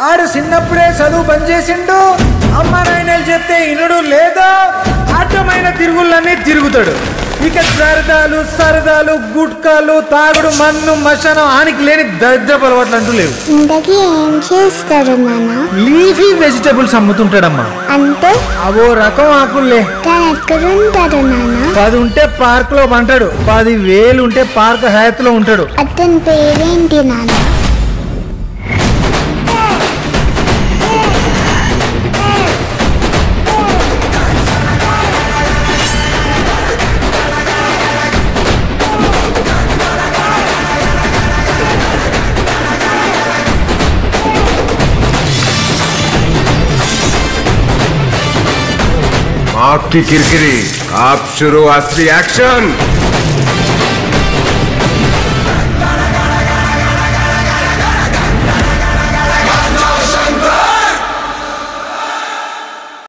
ఆడు చిన్నప్పుడే చదువు బంద్ చేసిండు అమ్మ నాయనలు చెప్తే ఇనుడు లేదా అడ్డమైన తిరుగులన్నీ తిరుగుతాడు ఇక సరదాలు సరదాలు గుట్కాలు తాగుడు మన్ను మశానం ఆనికి లేని దరిద్రపు అలవాట్లు అంటూ లేవు ఇంతకీ ఏం చేస్తారు నాన్న లీఫీ వెజిటబుల్స్ అమ్ముతుంటాడమ్మా అంటే అవో రకం ఆకుల్లే తను ఎక్కడుంటారు నాన్న పది ఉంటే పార్క్ లో పంటాడు పది వేలు ఉంటే పార్క్ హయాత్ లో ఉంటాడు అతని పేరేంటి నాన్న आपकी किरकिरी आप शुरू असली एक्शन